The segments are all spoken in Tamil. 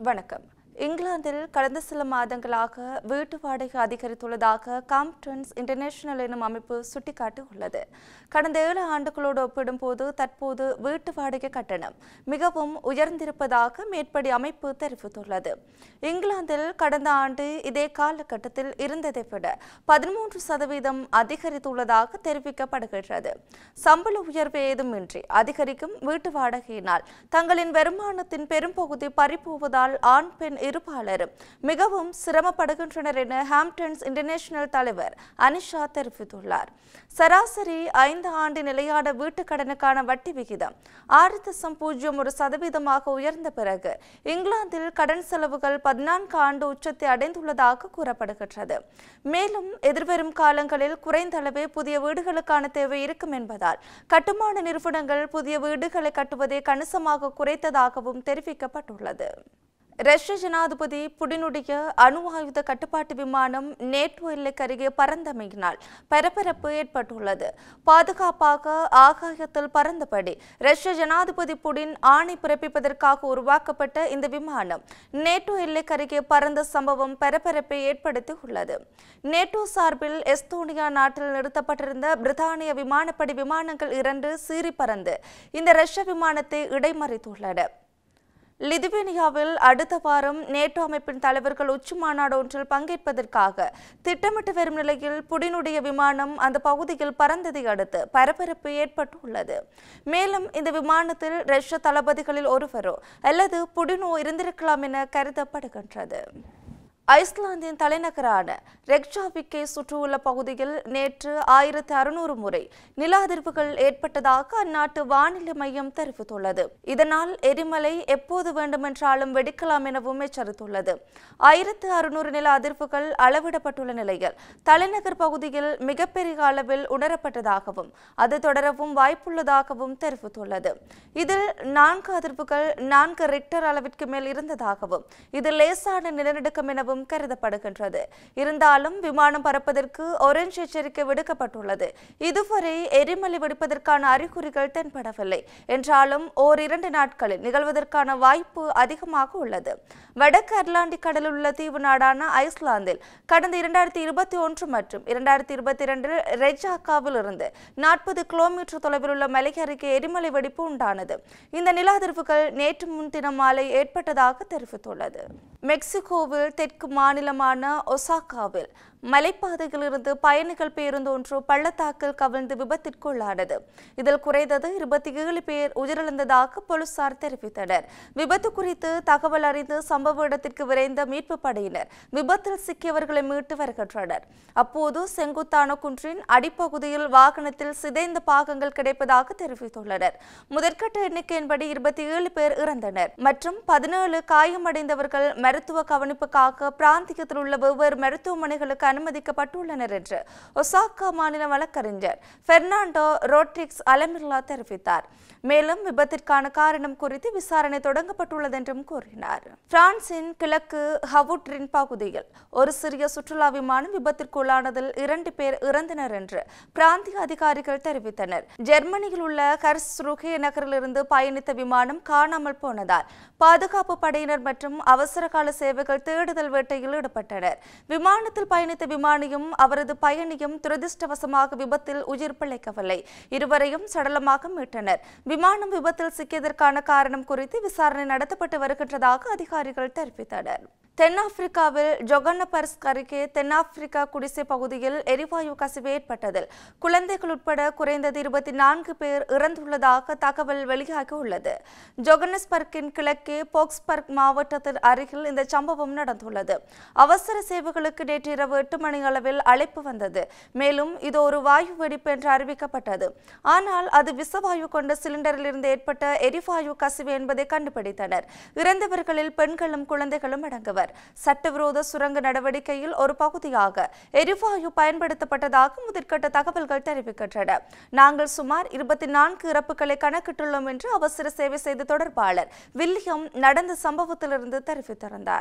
வணக்கம் இங்கிலாந்தில் கடந்த சில மாதங்களாக வீட்டு வாடகை அதிகரித்துள்ளதாக காம்ப்டன்ஸ் இன்டர்நேஷனல் எனும் அமைப்பு சுட்டிக்காட்டியுள்ளது கடந்த ஏழு ஆண்டுகளோடு ஒப்பிடும்போது தற்போது வீட்டு வாடகை கட்டணம் மிகவும் உயர்ந்திருப்பதாக மேற்படி அமைப்பு தெரிவித்துள்ளது இங்கிலாந்தில் கடந்த ஆண்டு இதே காலகட்டத்தில் இருந்ததை விட பதிமூன்று சதவீதம் அதிகரித்துள்ளதாக தெரிவிக்கப்படுகிறது சம்பள உயர்வு ஏதுமின்றி அதிகரிக்கும் வீட்டு வாடகையினால் தங்களின் வருமானத்தின் பெரும்பகுதி பறிபோவதால் ஆண் பெண் இருபாலரும் மிகவும் சிரமப்படுகின்றனர் என ஹாம்டன்ஸ் இன்டர்நேஷனல் தலைவர் அனிஷா தெரிவித்துள்ளார் சராசரி ஐந்து ஆண்டு நிலையான வீட்டுக் கடனுக்கான வட்டி விகிதம் ஆறு தசம் பூஜ்ஜியம் ஒரு சதவீதமாக உயர்ந்த பிறகு இங்கிலாந்தில் கடன் செலவுகள் பதினான்கு ஆண்டு உச்சத்தை அடைந்துள்ளதாக கூறப்படுகின்றது மேலும் எதிர்வரும் காலங்களில் குறைந்த அளவே புதிய வீடுகளுக்கான தேவை இருக்கும் என்பதால் கட்டுமான நிறுவனங்கள் புதிய வீடுகளை கட்டுவதை கணிசமாக குறைத்ததாகவும் தெரிவிக்கப்பட்டுள்ளது ரஷ்ய ஜனாதிபதி புடினுடைய அணு ஆயுத கட்டுப்பாட்டு விமானம் நேட்டோ எல்லைக்கு அருகே பறந்தமையினால் பரபரப்பு ஏற்பட்டுள்ளது பாதுகாப்பாக ஆகாயத்தில் பறந்தபடி ரஷ்ய ஜனாதிபதி புடின் ஆணை பிறப்பிப்பதற்காக உருவாக்கப்பட்ட இந்த விமானம் நேட்டோ எல்லைக்கு அருகே பறந்த சம்பவம் பரபரப்பை ஏற்படுத்தியுள்ளது நேட்டோ சார்பில் எஸ்தோனியா நாட்டில் நிறுத்தப்பட்டிருந்த பிரித்தானிய விமானப்படை விமானங்கள் இரண்டு சீறி பறந்து இந்த ரஷ்ய விமானத்தை இடைமறித்துள்ளன லிதுவேனியாவில் அடுத்த வாரம் நேட்டோ அமைப்பின் தலைவர்கள் உச்சி மாநாடு ஒன்றில் பங்கேற்பதற்காக திட்டமிட்டு வரும் நிலையில் புடினுடைய விமானம் அந்த பகுதியில் பறந்ததை அடுத்து பரபரப்பு ஏற்பட்டுள்ளது மேலும் இந்த விமானத்தில் ரஷ்ய தளபதிகளில் ஒருவரோ அல்லது புடினோ இருந்திருக்கலாம் என கருதப்படுகின்றது ஐஸ்லாந்தின் தலைநகரான ரெக்ஜாவிக்கை சுற்றியுள்ள பகுதியில் நேற்று ஆயிரத்தி அறுநூறு முறை நில அதிர்வுகள் ஏற்பட்டதாக அந்நாட்டு வானிலை மையம் தெரிவித்துள்ளது இதனால் எரிமலை எப்போது வேண்டுமென்றாலும் வெடிக்கலாம் எனவும் எச்சரித்துள்ளது ஆயிரத்து அறுநூறு நில அதிர்வுகள் அளவிடப்பட்டுள்ள நிலையில் தலைநகர் பகுதியில் மிகப்பெரிய அளவில் உணரப்பட்டதாகவும் அது தொடரவும் வாய்ப்புள்ளதாகவும் தெரிவித்துள்ளது இதில் நான்கு அதிர்வுகள் நான்கு ரிக்டர் அளவிற்கு மேல் இருந்ததாகவும் இது லேசான நிலநடுக்கம் எனவும் எனவும் கருதப்படுகின்றது இருந்தாலும் விமானம் பறப்பதற்கு ஒரேஞ்ச் எச்சரிக்கை விடுக்கப்பட்டுள்ளது இதுவரை எரிமலை வெடிப்பதற்கான அறிகுறிகள் தென்படவில்லை என்றாலும் ஓரிரண்டு நாட்களில் நிகழ்வதற்கான வாய்ப்பு அதிகமாக உள்ளது வடக்கு அட்லாண்டிக் கடலில் உள்ள தீவு நாடான ஐஸ்லாந்தில் கடந்த இரண்டாயிரத்தி இருபத்தி ஒன்று மற்றும் இரண்டாயிரத்தி இருபத்தி இரண்டில் ரெஜாக்காவில் இருந்து நாற்பது கிலோமீட்டர் தொலைவில் உள்ள மலை அருகே எரிமலை வெடிப்பு உண்டானது இந்த நில அதிர்வுகள் நேற்று முன்தினம் மாலை ஏற்பட்டதாக தெரிவித்துள்ளது மெக்சிகோவில் தெற்கு மாநிலமான ஒசாகாவில் மலைப்பாதையிலிருந்து பயணிகள் பேருந்து ஒன்று பள்ளத்தாக்கில் கவிழ்ந்து விபத்திற்குள்ளானது இதில் குறைந்தது இருபத்தி ஏழு பேர் உயிரிழந்ததாக போலீசார் தெரிவித்தனர் விபத்து குறித்து தகவல் அறிந்து சம்பவ இடத்திற்கு விரைந்த மீட்பு படையினர் விபத்தில் சிக்கியவர்களை மீட்டு வருகின்றனர் அப்போது செங்குத்தான குன்றின் அடிப்பகுதியில் வாகனத்தில் சிதைந்த பாகங்கள் கிடைப்பதாக தெரிவித்துள்ளனர் முதற்கட்ட எண்ணிக்கையின்படி இருபத்தி ஏழு பேர் இறந்தனர் மற்றும் பதினேழு காயமடைந்தவர்கள் மருத்துவ கவனிப்புக்காக பிராந்தியத்தில் உள்ள வெவ்வேறு மருத்துவமனைகளுக்கு அனுமதிக்கப்பட்டுள்ளனர் என்று ஒசாக்கா மாநில வழக்கறிஞர் பெர்னாண்டோ ரோட்ரிக்ஸ் அலமிர்லா தெரிவித்தார் மேலும் விபத்திற்கான காரணம் குறித்து விசாரணை தொடங்கப்பட்டுள்ளது என்றும் கூறினார் பிரான்சின் கிழக்கு ஹவுட்ரின் பகுதியில் ஒரு சிறிய சுற்றுலா விமானம் விபத்திற்குள்ளானதில் இரண்டு பேர் இறந்தனர் என்று பிராந்திய அதிகாரிகள் தெரிவித்தனர் ஜெர்மனியில் உள்ள கர்ஸ்ருகே நகரிலிருந்து பயணித்த விமானம் காணாமல் போனதால் பாதுகாப்பு படையினர் மற்றும் அவசர கால சேவைகள் தேடுதல் வேட்டையில் ஈடுபட்டனர் விமானத்தில் பயணித்த விமானியும் அவரது பயணியும் துரதிருஷ்டவசமாக விபத்தில் உயிர் பிழைக்கவில்லை இருவரையும் சடலமாக மீட்டனர் விமானம் விபத்தில் சிக்கியதற்கான காரணம் குறித்து விசாரணை நடத்தப்பட்டு வருகின்றதாக அதிகாரிகள் தெரிவித்தனர் தென்னாப்பிரிக்காவில் ஜொகன்னபர்ஸ்க் அருகே தென்னாப்பிரிக்கா குடிசை பகுதியில் எரிவாயு கசிவு ஏற்பட்டதில் குழந்தைகள் உட்பட குறைந்தது இருபத்தி நான்கு பேர் இறந்துள்ளதாக தகவல் வெளியாகியுள்ளது ஜொகன்னஸ்பர்க்கின் கிழக்கே போக்ஸ்பர்க் மாவட்டத்தின் அருகில் இந்த சம்பவம் நடந்துள்ளது அவசர சேவைகளுக்கு நேற்று இரவு எட்டு மணி அளவில் அழைப்பு வந்தது மேலும் இது ஒரு வாயு வெடிப்பு என்று அறிவிக்கப்பட்டது ஆனால் அது விசவாயு கொண்ட சிலிண்டரில் இருந்து ஏற்பட்ட எரிவாயு கசிவு என்பதை கண்டுபிடித்தனர் இறந்தவர்களில் பெண்களும் குழந்தைகளும் அடங்குவர் சட்டவிரோத சுரங்க நடவடிக்கையில் ஒரு பகுதியாக எரிவாயு பயன்படுத்தப்பட்டதாக முதற்கட்ட தகவல்கள் தெரிவிக்கின்றன நாங்கள் சுமார் இருபத்தி நான்கு இறப்புகளை கணக்கிட்டுள்ளோம் என்று அவசர சேவை செய்தி தொடர்பாளர் வில்லியம் நடந்த சம்பவத்திலிருந்து தெரிவித்திருந்தார்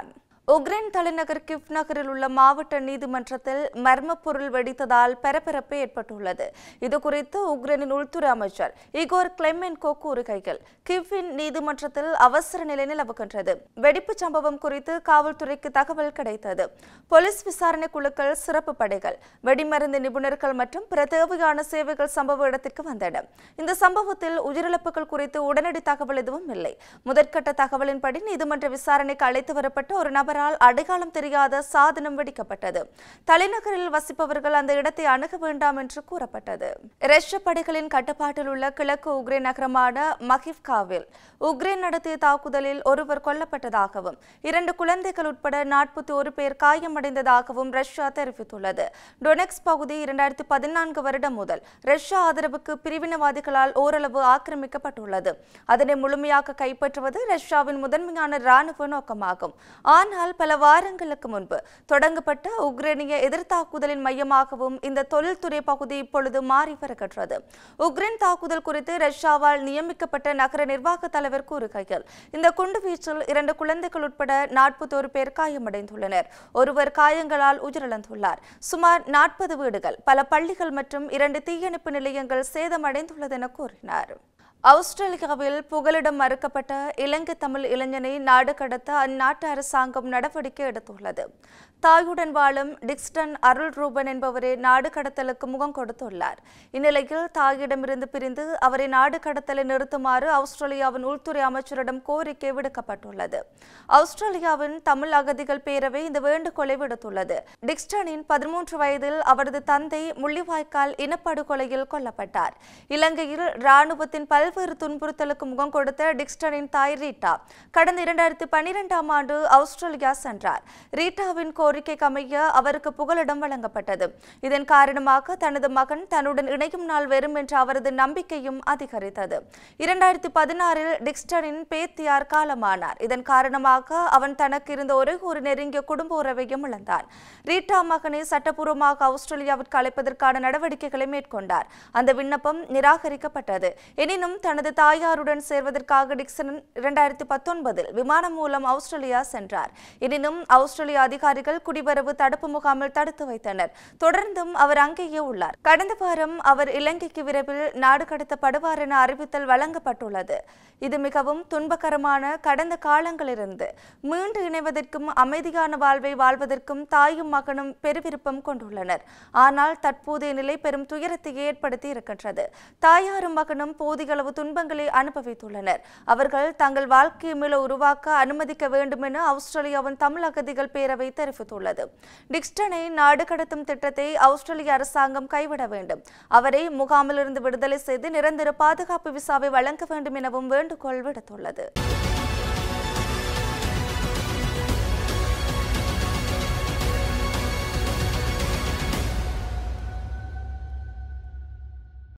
உக்ரைன் தலைநகர் கிவ் நகரில் உள்ள மாவட்ட நீதிமன்றத்தில் மர்ம பொருள் வெடித்ததால் பரபரப்பு ஏற்பட்டுள்ளது இது குறித்து உக்ரைனின் உள்துறை அமைச்சர் இகோர் கிளெமென்கோ கூறுகையில் கிவ்வின் நீதிமன்றத்தில் அவசர நிலை நிலவுகின்றது வெடிப்பு சம்பவம் குறித்து காவல்துறைக்கு தகவல் கிடைத்தது போலீஸ் விசாரணை குழுக்கள் சிறப்பு படைகள் வெடிமருந்து நிபுணர்கள் மற்றும் பிற தேவையான சேவைகள் சம்பவ இடத்திற்கு வந்தன இந்த சம்பவத்தில் உயிரிழப்புகள் குறித்து உடனடி தகவல் எதுவும் இல்லை முதற்கட்ட தகவலின்படி நீதிமன்ற விசாரணைக்கு அழைத்து வரப்பட்ட ஒரு நபரால் அடையாளம் தெரியாத சாதனம் வெடிக்கப்பட்டது தலைநகரில் வசிப்பவர்கள் அந்த இடத்தை அணுக வேண்டாம் என்று கூறப்பட்டது ரஷ்ய படைகளின் கட்டுப்பாட்டில் உள்ள கிழக்கு உக்ரைன் நகரமான மகிவ்காவில் உக்ரைன் நடத்திய தாக்குதலில் ஒருவர் கொல்லப்பட்டதாகவும் இரண்டு குழந்தைகள் உட்பட நாற்பத்தி ஒரு பேர் காயமடைந்ததாகவும் ரஷ்யா தெரிவித்துள்ளது டொனெக்ஸ் பகுதி இரண்டாயிரத்தி பதினான்கு வருடம் முதல் ரஷ்யா ஆதரவுக்கு பிரிவினவாதிகளால் ஓரளவு ஆக்கிரமிக்கப்பட்டுள்ளது அதனை முழுமையாக கைப்பற்றுவது ரஷ்யாவின் முதன்மையான ராணுவ நோக்கமாகும் ஆனால் பல வாரங்களுக்கு முன்பு தொடங்கப்பட்ட உக்ரைனிய எதிர்த்தாக்குதலின் மையமாகவும் இந்த தொழில்துறை பகுதி இப்பொழுது மாறி வருகின்றது உக்ரைன் தாக்குதல் குறித்து ரஷ்யாவால் நியமிக்கப்பட்ட நகர நிர்வாக தலைவர் கூறுகையில் இந்த குண்டுவீச்சில் இரண்டு குழந்தைகள் உட்பட நாற்பத்தோரு பேர் காயமடைந்துள்ளனர் ஒருவர் காயங்களால் உயிரிழந்துள்ளார் சுமார் நாற்பது வீடுகள் பல பள்ளிகள் மற்றும் இரண்டு தீயணைப்பு நிலையங்கள் சேதமடைந்துள்ளது என கூறினார் ஆஸ்திரேலியாவில் புகலிடம் மறுக்கப்பட்ட இலங்கை தமிழ் இளைஞனை நாடு கடத்த அந்நாட்டு அரசாங்கம் நடவடிக்கை எடுத்துள்ளது தாயுடன் வாழும் டிக்ஸ்டன் அருள் ரூபன் என்பவரை நாடு கடத்தலுக்கு முகம் கொடுத்துள்ளார் இந்நிலையில் தாயிடமிருந்து பிரிந்து அவரை நாடு கடத்தலை நிறுத்துமாறு ஆஸ்திரேலியாவின் உள்துறை அமைச்சரிடம் கோரிக்கை விடுக்கப்பட்டுள்ளது ஆஸ்திரேலியாவின் தமிழ் அகதிகள் பேரவை இந்த வேண்டுகோளை விடுத்துள்ளது டிக்ஸ்டனின் பதிமூன்று வயதில் அவரது தந்தை முள்ளிவாய்க்கால் இனப்படுகொலையில் கொல்லப்பட்டார் இலங்கையில் ராணுவத்தின் பல்வேறு துன்புறுத்தலுக்கு முகம் கொடுத்த டிக்ஸ்டனின் தாய் ரீட்டா கடந்த இரண்டாயிரத்தி பன்னிரெண்டாம் ஆண்டு ஆஸ்திரேலியா சென்றார் ரீட்டாவின் கோரிக்கைக்கு அமைய அவருக்கு புகலிடம் வழங்கப்பட்டது இதன் காரணமாக தனது மகன் தன்னுடன் இணையும் நாள் வெறும் என்ற அவரது நம்பிக்கையும் அதிகரித்தது இரண்டாயிரத்தி பதினாறில் டிக்ஸ்டனின் பேத்தியார் காலமானார் இதன் காரணமாக அவன் தனக்கு இருந்த ஒரே ஒரு நெருங்கிய குடும்ப உறவையும் இழந்தான் ரீட்டா மகனை சட்டப்பூர்வமாக ஆஸ்திரேலியாவிற்கு அழைப்பதற்கான நடவடிக்கைகளை மேற்கொண்டார் அந்த விண்ணப்பம் நிராகரிக்கப்பட்டது எனினும் தனது தாயாருடன் சேர்வதற்காக டிக்சன் இரண்டாயிரத்தி பத்தொன்பதில் விமானம் மூலம் ஆஸ்திரேலியா சென்றார் எனினும் ஆஸ்திரேலிய அதிகாரிகள் குடிவரவு தடுப்பு முகாமில் தடுத்து வைத்தனர் தொடர்ந்தும் அவர் அங்கேயே உள்ளார் கடந்த வாரம் அவர் இலங்கைக்கு விரைவில் நாடு கடத்தப்படுவார் என அறிவித்தல் வழங்கப்பட்டுள்ளது இது மிகவும் துன்பகரமான கடந்த காலங்களிலிருந்து மீண்டு இணைவதற்கும் அமைதியான வாழ்வை வாழ்வதற்கும் தாயும் மகனும் பெருவிருப்பம் கொண்டுள்ளனர் ஆனால் தற்போதைய நிலை பெரும் துயரத்தை ஏற்படுத்தி இருக்கின்றது தாயாரும் மகனும் போதிய அளவு துன்பங்களை அனுபவித்துள்ளனர் அவர்கள் தங்கள் வாழ்க்கையை மீள உருவாக்க அனுமதிக்க வேண்டும் என ஆஸ்திரேலியாவின் தமிழ் அகதிகள் பேரவை தெரிவித்துள்ளது டிக்ஸ்டனை நாடு கடத்தும் திட்டத்தை ஆஸ்திரேலிய அரசாங்கம் கைவிட வேண்டும் அவரை முகாமிலிருந்து விடுதலை செய்து நிரந்தர பாதுகாப்பு விசாவை வழங்க வேண்டும் எனவும் வேண்டுகோள் விடுத்துள்ளது